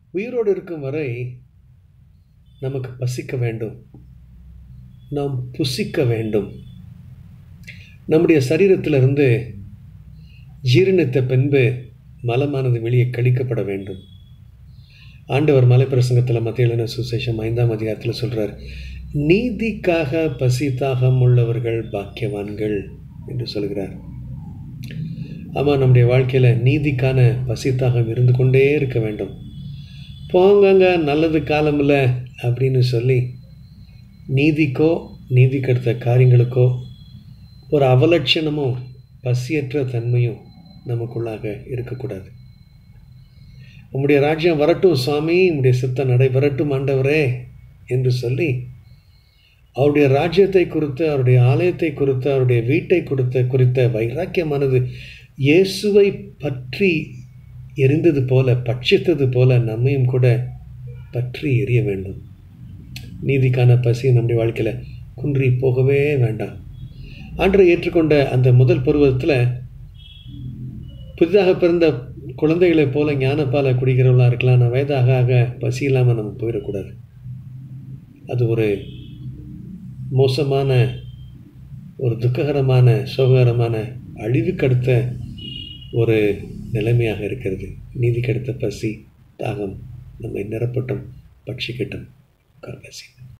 உயிரோடு இருக்கும் வரை நமக்கு பசிக்க வேண்டும் நாம் புசிக்க வேண்டும் நம்முடைய சரீரத்திலிருந்து ஜீரணித்த பின்பு மலமானது வெளியே கழிக்கப்பட வேண்டும் ஆண்டவர் மலைப்பிரசங்கத்தில் மத்திய எழுதின சுசேஷம் ஐந்தாம் அதிகாரத்தில் சொல்கிறார் நீதிக்காக பசி தாகம் உள்ளவர்கள் பாக்கியவான்கள் என்று சொல்கிறார் ஆமாம் நம்முடைய வாழ்க்கையில் நீதிக்கான பசி தாகம் இருந்து கொண்டே இருக்க வேண்டும் போங்கங்க நல்லது காலம் இல்லை அப்படின்னு சொல்லி நீதிக்கோ நீதிக்கு அடுத்த காரியங்களுக்கோ ஒரு அவலட்சணமும் பசியற்ற தன்மையும் நமக்குள்ளாக இருக்கக்கூடாது உம்முடைய ராஜ்யம் வரட்டும் சுவாமி உம்முடைய சித்த நடைபெறட்டும் ஆண்டவரே என்று சொல்லி அவருடைய ராஜ்யத்தை குறித்து அவருடைய ஆலயத்தை குறித்து அவருடைய வீட்டை கொடுத்த குறித்த வைராக்கியமானது இயேசுவை பற்றி எரிந்தது போல பட்சித்தது போல நம்மையும் கூட பற்றி எரிய வேண்டும் நீதிக்கான பசி நம்முடைய வாழ்க்கையில் குன்றி போகவே வேண்டாம் ஆண்டரை ஏற்றுக்கொண்ட அந்த முதல் பருவத்தில் புதிதாக பிறந்த குழந்தைகளைப் போல ஞானப்பாலை குடிக்கிறவளாக இருக்கலாம் ஆனால் வயதாக ஆக பசி இல்லாமல் நம்ம போயிடக்கூடாது அது ஒரு மோசமான ஒரு துக்ககரமான சோககரமான அழிவுக்கடுத்த ஒரு நிலைமையாக இருக்கிறது நீதிக்கடுத்த பசி தாகம் நம்மை நிரப்பட்டும் பட்சிக்கட்டும் கார்பசி